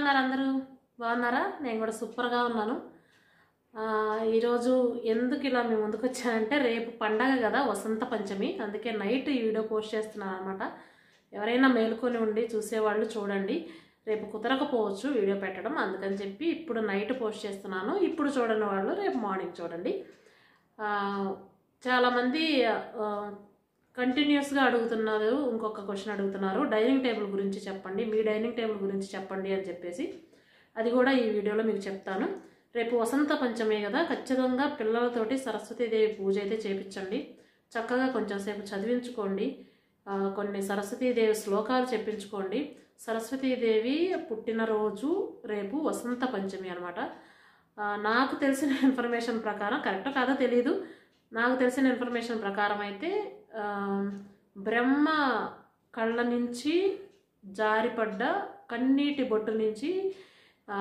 ఉన్నారు అందరూ బాగున్నారా నేను కూడా సూపర్గా ఉన్నాను ఆ, ఈరోజు ఎందుకు ఇలా మీ ముందుకు వచ్చానంటే రేపు పండగ కదా వసంత పంచమి అందుకే నైట్ ఈ వీడియో పోస్ట్ చేస్తున్నాను అనమాట ఎవరైనా మేలుకొని ఉండి చూసేవాళ్ళు చూడండి రేపు కుదరకపోవచ్చు వీడియో పెట్టడం అందుకని చెప్పి ఇప్పుడు నైట్ పోస్ట్ చేస్తున్నాను ఇప్పుడు చూడని వాళ్ళు రేపు మార్నింగ్ చూడండి ఆ, చాలామంది కంటిన్యూస్గా అడుగుతున్నారు ఇంకొక క్వశ్చన్ అడుగుతున్నారు డైనింగ్ టేబుల్ గురించి చెప్పండి మీ డైనింగ్ టేబుల్ గురించి చెప్పండి అని చెప్పేసి అది కూడా ఈ వీడియోలో మీకు చెప్తాను రేపు వసంత పంచమి కదా ఖచ్చితంగా పిల్లలతోటి సరస్వతీదేవి పూజ అయితే చేపించండి చక్కగా కొంచెం సేపు చదివించుకోండి ఆ, కొన్ని సరస్వతీదేవి శ్లోకాలు చెప్పించుకోండి సరస్వతీదేవి పుట్టినరోజు రేపు వసంత పంచమి అనమాట నాకు తెలిసిన ఇన్ఫర్మేషన్ ప్రకారం కరెక్టో కాదో తెలియదు నాకు తెలిసిన ఇన్ఫర్మేషన్ ప్రకారం అయితే ఆ, బ్రహ్మ కళ్ళ నుంచి జారిపడ్డ కన్నీటి బొట్టు నుంచి ఆ,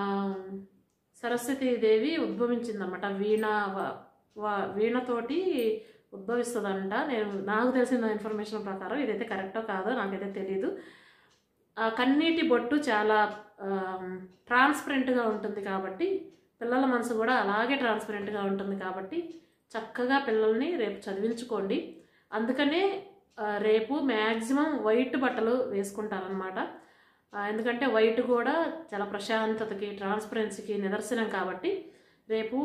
సరస్వతీదేవి ఉద్భవించిందన్నమాట వీణ వ- వ- వీణతోటి ఉద్భవిస్తుందంట నేను నాకు తెలిసిన ఇన్ఫర్మేషన్ ప్రకారం ఇదైతే కరెక్టో కాదో నాకైతే తెలియదు ఆ కన్నీటి బొట్టు చాలా ట్రాన్స్పరెంట్గా ఉంటుంది కాబట్టి పిల్లల మనసు కూడా అలాగే ట్రాన్స్పరెంట్గా ఉంటుంది కాబట్టి చక్కగా పిల్లల్ని రేపు చదివించుకోండి అందుకనే ఆ, రేపు మ్యాక్సిమం వైట్ బట్టలు వేసుకుంటారనమాట ఎందుకంటే వైట్ కూడా చాలా ప్రశాంతతకి ట్రాన్స్పరెన్సీకి నిదర్శనం కాబట్టి రేపు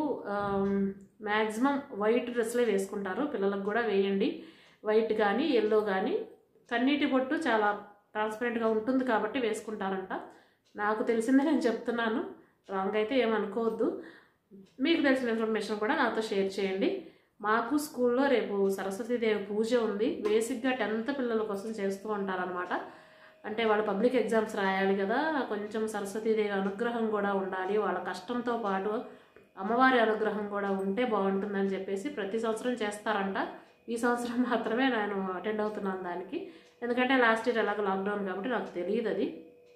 మ్యాక్సిమం వైట్ డ్రెస్లే వేసుకుంటారు పిల్లలకు కూడా వేయండి వైట్ కానీ ఎల్లో కానీ కన్నీటి బొట్టు చాలా ట్రాన్స్పరెంట్గా ఉంటుంది కాబట్టి వేసుకుంటారంట నాకు తెలిసిందే నేను చెప్తున్నాను రాంగ్ అయితే ఏమనుకోవద్దు మీకు తెలిసిన ఇన్ఫర్మేషన్ కూడా నాతో షేర్ చేయండి మాకు స్కూల్లో రేపు సరస్వతీదేవి పూజ ఉంది బేసిక్గా టెన్త్ పిల్లల కోసం చేస్తూ ఉంటారనమాట అంటే వాళ్ళు పబ్లిక్ ఎగ్జామ్స్ రాయాలి కదా కొంచెం సరస్వతీదేవి అనుగ్రహం కూడా ఉండాలి వాళ్ళ కష్టంతో పాటు అమ్మవారి అనుగ్రహం కూడా ఉంటే బాగుంటుందని చెప్పేసి ప్రతి సంవత్సరం చేస్తారంట ఈ సంవత్సరం మాత్రమే నేను అటెండ్ అవుతున్నాను దానికి ఎందుకంటే లాస్ట్ ఇయర్ ఎలాగో లాక్డౌన్ కాబట్టి నాకు తెలియదు అది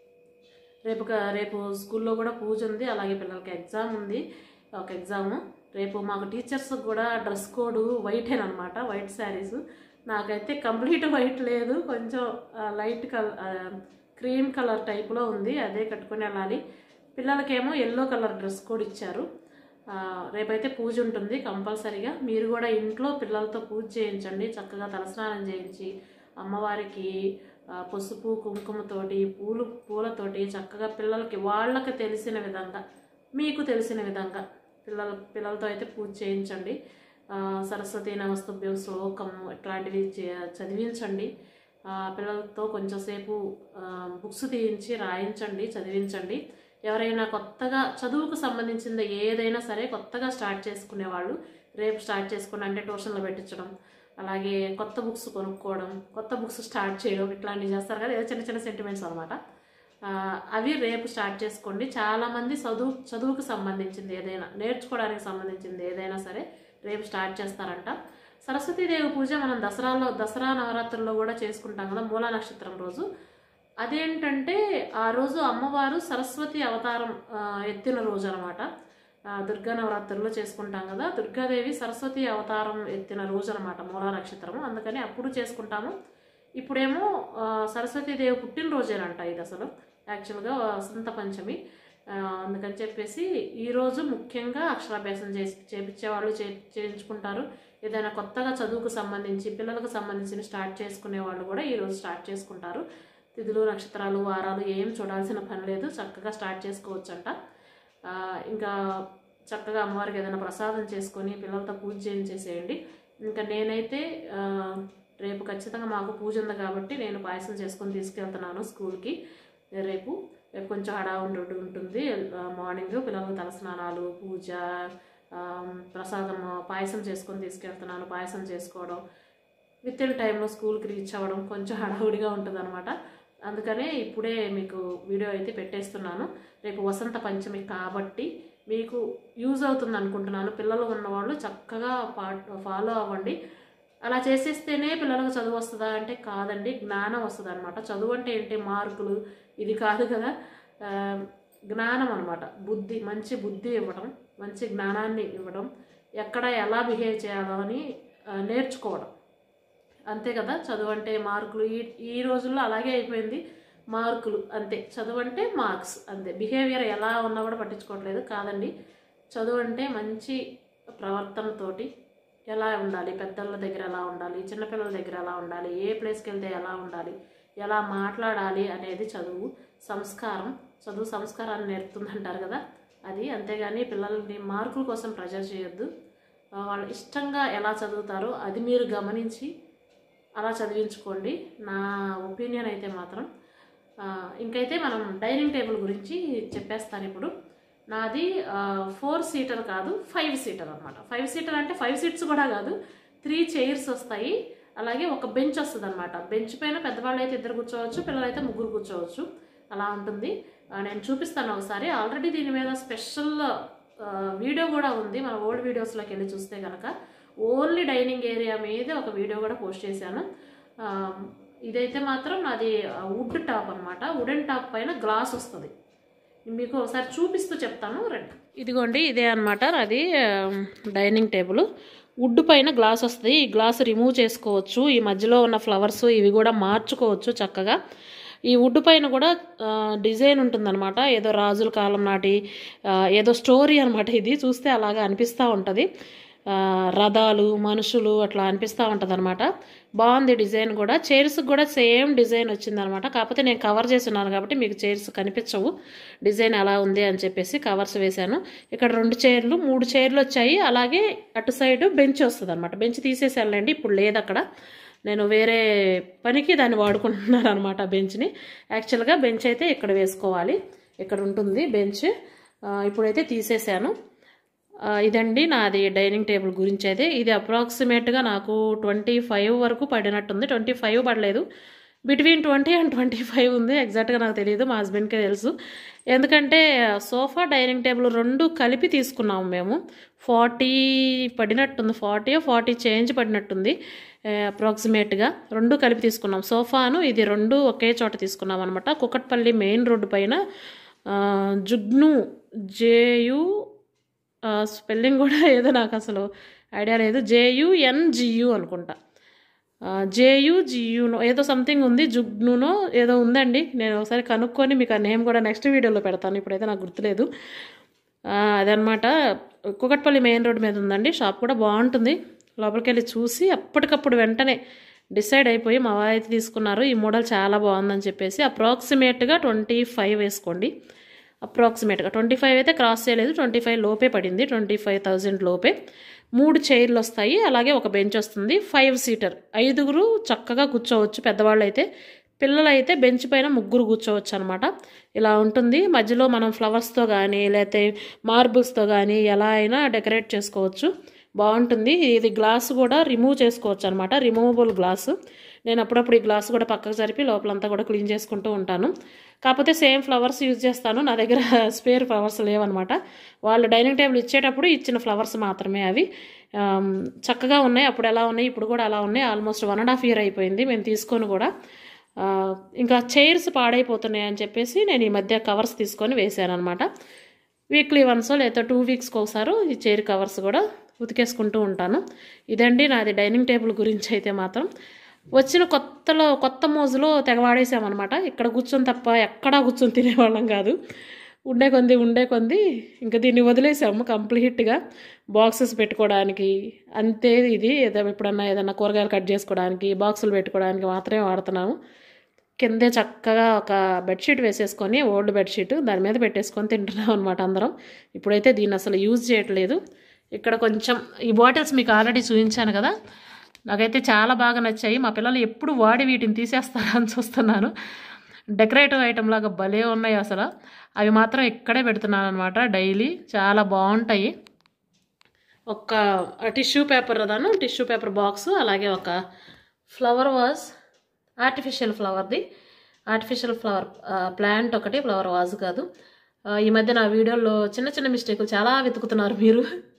రేపు క- రేపు స్కూల్లో కూడా పూజ ఉంది అలాగే పిల్లలకి ఎగ్జామ్ ఉంది ఒక ఎగ్జామ్ రేపు మాకు టీచర్స్ కూడా డ్రెస్ కోడ్ వైటేనమాట వైట్ శారీస్ నాకైతే కంప్లీట్ వైట్ లేదు కొంచెం లైట్ కలర్ క్రీమ్ కలర్ టైప్లో ఉంది అదే కట్టుకొని వెళ్ళాలి పిల్లలకేమో ఎల్లో కలర్ డ్రెస్ కోడ్ ఇచ్చారు ఆ, రేపైతే పూజ ఉంటుంది కంపల్సరీగా మీరు కూడా ఇంట్లో పిల్లలతో పూజ చేయించండి చక్కగా తలస్నానం చేయించి అమ్మవారికి ఆ, పసుపు కుంకుమతోటి పూలు పూలతోటి చక్కగా పిల్లలకి వాళ్ళకి తెలిసిన విధంగా మీకు తెలిసిన విధంగా పిల్లల పిల్లలతో అయితే పూజ చేయించండి ఆ, సరస్వతి నమస్తుభ్యం శ్లోకము ఇట్లాంటివి చే- చదివించండి ఆ, పిల్లలతో కొంచెంసేపు బుక్స్ తీయించి రాయించండి చదివించండి ఎవరైనా కొత్తగా చదువుకు సంబంధించింది ఏదైనా సరే కొత్తగా స్టార్ట్ చేసుకునే వాళ్ళు రేపు స్టార్ట్ చేసుకుని అంటే ట్యూషన్లో పెట్టించడం అలాగే కొత్త బుక్స్ కొనుక్కోవడం కొత్త బుక్స్ స్టార్ట్ చేయడం ఇట్లాంటివి చేస్తారు కదా ఏదో చిన్న చిన్న సెంటిమెంట్స్ అనమాట అవి రేపు స్టార్ట్ చేసుకోండి చాలామంది చదువు చదువుకు సంబంధించింది ఏదైనా నేర్చుకోవడానికి సంబంధించింది ఏదైనా సరే రేపు స్టార్ట్ చేస్తారంట సరస్వతీదేవి పూజ మనం దసరాలో దసరా నవరాత్రుల్లో కూడా చేసుకుంటాం కదా మూలా నక్షత్రం రోజు అదేంటంటే ఆ రోజు అమ్మవారు సరస్వతి అవతారం ఆ, ఎత్తిన రోజు అనమాట దుర్గా నవరాత్రుల్లో చేసుకుంటాం కదా దుర్గాదేవి సరస్వతి అవతారం ఎత్తిన రోజు అనమాట మూలా నక్షత్రము అందుకని అప్పుడు చేసుకుంటాము ఇప్పుడేమో ఆ, సరస్వతీదేవి పుట్టినరోజేనంట ఇది అసలు యాక్చువల్గా వసంత పంచమి ఆ, అందుకని చెప్పేసి ఈరోజు ముఖ్యంగా అక్షరాభ్యాసం చేసి చేపించే వాళ్ళు చే చేయించుకుంటారు ఏదైనా కొత్తగా చదువుకు సంబంధించి పిల్లలకు సంబంధించిన స్టార్ట్ చేసుకునే వాళ్ళు కూడా ఈరోజు స్టార్ట్ చేసుకుంటారు తిథులు నక్షత్రాలు వారాలు ఏం చూడాల్సిన పని లేదు చక్కగా స్టార్ట్ చేసుకోవచ్చంట ఆ, ఇంకా చక్కగా అమ్మవారికి ఏదైనా ప్రసాదం చేసుకొని పిల్లలతో పూజ చేయించేసేయండి ఇంకా నేనైతే ఆ, రేపు ఖచ్చితంగా మాకు పూజ ఉంది కాబట్టి నేను పాయసం చేసుకొని తీసుకెళ్తున్నాను స్కూల్కి రేపు రేపు కొంచెం హడావుడి ఉంటుంది ఆ, మార్నింగ్ పిల్లలకు తలస్నానాలు పూజ ఆ, ప్రసాదం పాయసం చేసుకొని తీసుకెళ్తున్నాను పాయసం చేసుకోవడం విత్ ఇన్ టైంలో స్కూల్కి రీచ్ అవ్వడం కొంచెం హడావుడిగా ఉంటుంది అనమాట అందుకనే ఇప్పుడే మీకు వీడియో అయితే పెట్టేస్తున్నాను రేపు వసంత పంచమి కాబట్టి మీకు యూజ్ అవుతుంది అనుకుంటున్నాను పిల్లలు ఉన్నవాళ్ళు చక్కగా పా ఫాలో అవ్వండి అలా చేసేస్తేనే పిల్లలకు చదువు వస్తుందా అంటే కాదండి జ్ఞానం వస్తుంది అనమాట చదువు అంటే ఏంటి మార్కులు ఇది కాదు కదా ఆ, జ్ఞానం అనమాట బుద్ధి మంచి బుద్ధి ఇవ్వడం మంచి జ్ఞానాన్ని ఇవ్వడం ఎక్కడ ఎలా బిహేవ్ చేయాలో అని ఆ, నేర్చుకోవడం అంతే కదా చదువు అంటే మార్కులు ఈ ఈ రోజుల్లో అలాగే అయిపోయింది మార్కులు అంతే చదువు అంటే మార్క్స్ అంతే బిహేవియర్ ఎలా ఉన్నా కూడా పట్టించుకోవట్లేదు కాదండి చదువు అంటే మంచి ప్రవర్తనతోటి ఎలా ఉండాలి పెద్దల దగ్గర ఎలా ఉండాలి చిన్నపిల్లల దగ్గర ఎలా ఉండాలి ఏ ప్లేస్కి వెళ్తే ఎలా ఉండాలి ఎలా మాట్లాడాలి అనేది చదువు సంస్కారం చదువు సంస్కారాన్ని నేర్పుతుంది అంటారు కదా అది అంతేగాని పిల్లల్ని మార్కుల కోసం ప్రెజర్ చేయొద్దు ఆ, వాళ్ళు ఇష్టంగా ఎలా చదువుతారో అది మీరు గమనించి అలా చదివించుకోండి నా ఒపీనియన్ అయితే మాత్రం ఆ, ఇంకైతే మనం డైనింగ్ టేబుల్ గురించి చెప్పేస్తాను ఇప్పుడు నాది ఫోర్ సీటర్ కాదు ఫైవ్ సీటర్ అనమాట ఫైవ్ సీటర్ అంటే ఫైవ్ సీట్స్ కూడా కాదు త్రీ చైర్స్ వస్తాయి అలాగే ఒక బెంచ్ వస్తుంది అనమాట బెంచ్ పైన పెద్దవాళ్ళు అయితే ఇద్దరు కూర్చోవచ్చు పిల్లలైతే ముగ్గురు కూర్చోవచ్చు అలా ఉంటుంది ఆ, నేను చూపిస్తాను ఒకసారి ఆల్రెడీ దీని మీద స్పెషల్ వీడియో కూడా ఉంది మన ఓల్డ్ వీడియోస్లోకి వెళ్ళి చూస్తే కనుక ఓన్లీ డైనింగ్ ఏరియా మీద ఒక వీడియో కూడా పోస్ట్ చేశాను ఆ, ఇదైతే మాత్రం నాది వుడ్ టాప్ అనమాట వుడెన్ టాప్ పైన గ్లాస్ వస్తుంది మీకు ఒకసారి చూపిస్తూ చెప్తాను రండి ఇదిగోండి ఇదే అనమాట అది డైనింగ్ టేబుల్ వుడ్ పైన గ్లాస్ వస్తుంది ఈ గ్లాస్ రిమూవ్ చేసుకోవచ్చు ఈ మధ్యలో ఉన్న ఫ్లవర్స్ ఇవి కూడా మార్చుకోవచ్చు చక్కగా ఈ వుడ్ పైన కూడా ఆ, డిజైన్ ఉంటుందన్నమాట ఏదో రాజుల కాలం నాటి ఆ, ఏదో స్టోరీ అనమాట ఇది చూస్తే అలాగా అనిపిస్తూ ఉంటుంది ఆ, రథాలు మనుషులు అట్లా అనిపిస్తూ ఉంటుంది అనమాట బాగుంది డిజైన్ కూడా చైర్స్ కూడా సేమ్ డిజైన్ వచ్చిందనమాట కాకపోతే నేను కవర్ చేస్తున్నాను కాబట్టి మీకు చైర్స్ కనిపించవు డిజైన్ ఎలా ఉంది అని చెప్పేసి కవర్స్ వేశాను ఇక్కడ రెండు చైర్లు మూడు చైర్లు వచ్చాయి అలాగే అటు సైడ్ బెంచ్ వస్తుంది అనమాట బెంచ్ తీసేసానులేండి ఇప్పుడు లేదు అక్కడ నేను వేరే పనికి దాన్ని వాడుకుంటున్నాను అనమాట బెంచ్ని యాక్చువల్గా బెంచ్ అయితే ఇక్కడ వేసుకోవాలి ఇక్కడ ఉంటుంది బెంచ్ ఆ, ఇప్పుడైతే తీసేశాను ఆ, ఇదండి నాది డైనింగ్ టేబుల్ గురించి అయితే ఇది అప్రాక్సిమేట్గా నాకు ట్వంటీ ఫైవ్ వరకు పడినట్టుంది ట్వంటీ ఫైవ్ పడలేదు between twenty and twenty five ఉంది ఎగ్జాక్ట్గా నాకు తెలియదు మా హస్బెండ్కే తెలుసు ఎందుకంటే సోఫా డైనింగ్ టేబుల్ రెండు కలిపి తీసుకున్నాము మేము ఫార్టీ పడినట్టుంది ఫార్టీ ఫార్టీ చేంజ్ పడినట్టుంది అప్రాక్సిమేట్గా రెండు కలిపి తీసుకున్నాం సోఫాను ఇది రెండు ఒకే చోట తీసుకున్నాం అనమాట కుకట్పల్లి మెయిన్ రోడ్డు పైన ఆ, జుగ్ను జేయు స్పెల్లింగ్ కూడా ఏదో నాకు అసలు ఐడియా లేదు జేయుఎన్జియు అనుకుంటా జేయు జియునో ఏదో సంథింగ్ ఉంది జుగ్నునో ఏదో ఉందండి నేను ఒకసారి కనుక్కొని మీకు ఆ నేమ్ కూడా నెక్స్ట్ వీడియోలో పెడతాను ఇప్పుడైతే నాకు గుర్తులేదు ఆ, అదనమాట కుకట్పల్లి మెయిన్ రోడ్ మీద ఉందండి షాప్ కూడా బాగుంటుంది లోపలికి వెళ్ళి చూసి అప్పటికప్పుడు వెంటనే డిసైడ్ అయిపోయి మా వారు అయితే తీసుకున్నారు ఈ మోడల్ చాలా బాగుందని చెప్పేసి అప్రాక్సిమేట్గా ట్వంటీ ఫైవ్ వేసుకోండి అప్రాక్సిమేట్గా ట్వంటీ ఫైవ్ అయితే క్రాస్ చేయలేదు ట్వంటీ ఫైవ్ లోపే పడింది ట్వంటీ ఫైవ్ థౌజండ్ లోపే మూడు చైర్లు వస్తాయి అలాగే ఒక బెంచ్ వస్తుంది ఫైవ్ సీటర్ ఐదుగురు చక్కగా కూర్చోవచ్చు పెద్దవాళ్ళు అయితే పిల్లలు అయితే బెంచ్ పైన ముగ్గురు కూర్చోవచ్చు అనమాట ఇలా ఉంటుంది మధ్యలో మనం ఫ్లవర్స్తో కానీ లేకపోతే మార్బుల్స్తో కానీ ఎలా అయినా డెకరేట్ చేసుకోవచ్చు బాగుంటుంది ఇది గ్లాస్ కూడా రిమూవ్ చేసుకోవచ్చు అనమాట రిమూవబుల్ గ్లాసు నేను అప్పుడప్పుడు ఈ గ్లాస్ కూడా పక్కకు జరిపి లోపలంతా కూడా క్లీన్ చేసుకుంటూ ఉంటాను కాకపోతే సేమ్ ఫ్లవర్స్ యూజ్ చేస్తాను నా దగ్గర స్పేర్ ఫ్లవర్స్ లేవన్నమాట వాళ్ళు డైనింగ్ టేబుల్ ఇచ్చేటప్పుడు ఇచ్చిన ఫ్లవర్స్ మాత్రమే అవి ఆమ్, చక్కగా ఉన్నాయి అప్పుడు ఎలా ఉన్నాయి ఇప్పుడు కూడా అలా ఉన్నాయి almost one and half year అయిపోయింది మేము తీసుకొని కూడా ఆ, ఇంకా చైర్స్ పాడైపోతున్నాయి అని చెప్పేసి నేను ఈ మధ్య కవర్స్ తీసుకొని వేసాను అనమాట వీక్లీ వన్స్ లేదా టూ వీక్స్కి ఒకసారి ఈ చైర్ కవర్స్ కూడా ఉతికేసుకుంటూ ఉంటాను ఇదండి నాది డైనింగ్ టేబుల్ గురించి అయితే మాత్రం వచ్చిన కొత్తలో కొత్త మోజులో తెగవాడేసామన్నమాట ఇక్కడ కూర్చొని తప్ప ఎక్కడా కూర్చొని తినేవాళ్ళం కాదు ఉండే కొంది ఉండే కొంది ఇంకా దీన్ని వదిలేసాము కంప్లీట్గా బాక్సెస్ పెట్టుకోవడానికి అంతే ఇది ఏదో ఎప్పుడన్నా ఏదన్నా కూరగాయలు కట్ చేసుకోవడానికి బాక్సులు పెట్టుకోవడానికి మాత్రమే వాడుతున్నాము కిందే చక్కగా ఒక బెడ్షీట్ వేసేసుకొని ఓల్డ్ బెడ్షీట్ దాని మీద పెట్టేసుకొని తింటున్నాం అనమాట అందరం ఇప్పుడైతే దీన్ని అసలు యూజ్ చేయట్లేదు ఇక్కడ కొంచెం ఈ బాటిల్స్ మీకు ఆల్రెడీ చూపించాను కదా నాకైతే చాలా బాగా నచ్చాయి మా పిల్లలు ఎప్పుడు వాడి వీటిని తీసేస్తారా అని చూస్తున్నాను డెకరేటివ్ ఐటమ్ లాగా భలే ఉన్నాయి అసలు అవి మాత్రం ఇక్కడే పెడుతున్నాను అనమాట డైలీ చాలా బాగుంటాయి ఒక టిష్యూ పేపర్ అదాను టిష్యూ పేపర్ బాక్స్ అలాగే ఒక ఫ్లవర్ వాజ్ ఆర్టిఫిషియల్ ఫ్లవర్ది ఆర్టిఫిషియల్ ఫ్లవర్ ప్లాంట్ ఒకటి ఫ్లవర్ వాజ్ కాదు ఆ, ఈ మధ్య నా వీడియోలో చిన్న చిన్న మిస్టేకులు చాలా వెతుకుతున్నారు మీరు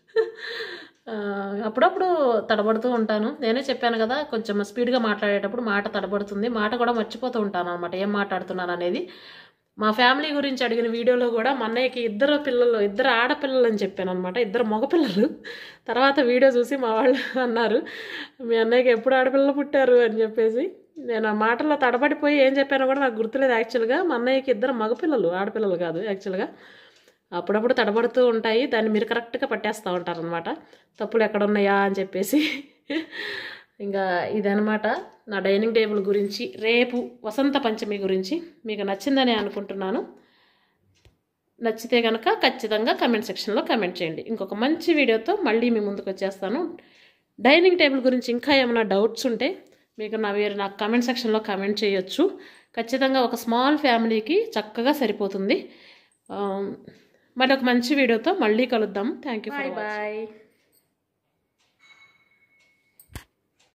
ఆ, అప్పుడప్పుడు తడబడుతూ ఉంటాను నేనే చెప్పాను కదా కొంచెం స్పీడ్గా మాట్లాడేటప్పుడు మాట తడబడుతుంది మాట కూడా మర్చిపోతూ ఉంటాను అనమాట ఏం మాట్లాడుతున్నాను అనేది మా ఫ్యామిలీ గురించి అడిగిన వీడియోలో కూడా మా అన్నయ్యకి ఇద్దరు పిల్లలు ఇద్దరు ఆడపిల్లలు అని చెప్పాను అనమాట ఇద్దరు మగపిల్లలు తర్వాత వీడియో చూసి మా వాళ్ళు అన్నారు మీ అన్నయ్యకి ఎప్పుడు ఆడపిల్లలు పుట్టారు అని చెప్పేసి నేను ఆ మాటల్లో తడబడిపోయి ఏం చెప్పానో కూడా నాకు గుర్తులేదు యాక్చువల్గా మా అన్నయ్యకి ఇద్దరు మగపిల్లలు ఆడపిల్లలు కాదు యాక్చువల్గా అప్పుడప్పుడు తడబడుతూ ఉంటాయి దాన్ని మీరు కరెక్ట్గా పట్టేస్తూ ఉంటారనమాట తప్పులు ఎక్కడ ఉన్నాయా అని చెప్పేసి ఇంకా ఇదనమాట నా డైనింగ్ టేబుల్ గురించి రేపు వసంత పంచమి గురించి మీకు నచ్చిందని అనుకుంటున్నాను నచ్చితే కనుక ఖచ్చితంగా కమెంట్ సెక్షన్లో కమెంట్ చేయండి ఇంకొక మంచి వీడియోతో మళ్ళీ మీ ముందుకు వచ్చేస్తాను డైనింగ్ టేబుల్ గురించి ఇంకా ఏమైనా డౌట్స్ ఉంటే మీకు నా వేరు నాకు కమెంట్ సెక్షన్లో కమెంట్ చేయొచ్చు ఖచ్చితంగా ఒక స్మాల్ ఫ్యామిలీకి చక్కగా సరిపోతుంది ఆ, మరి ఒక మంచి వీడియోతో మళ్ళీ కలుద్దాం థ్యాంక్ యూ బాయ్ బాయ్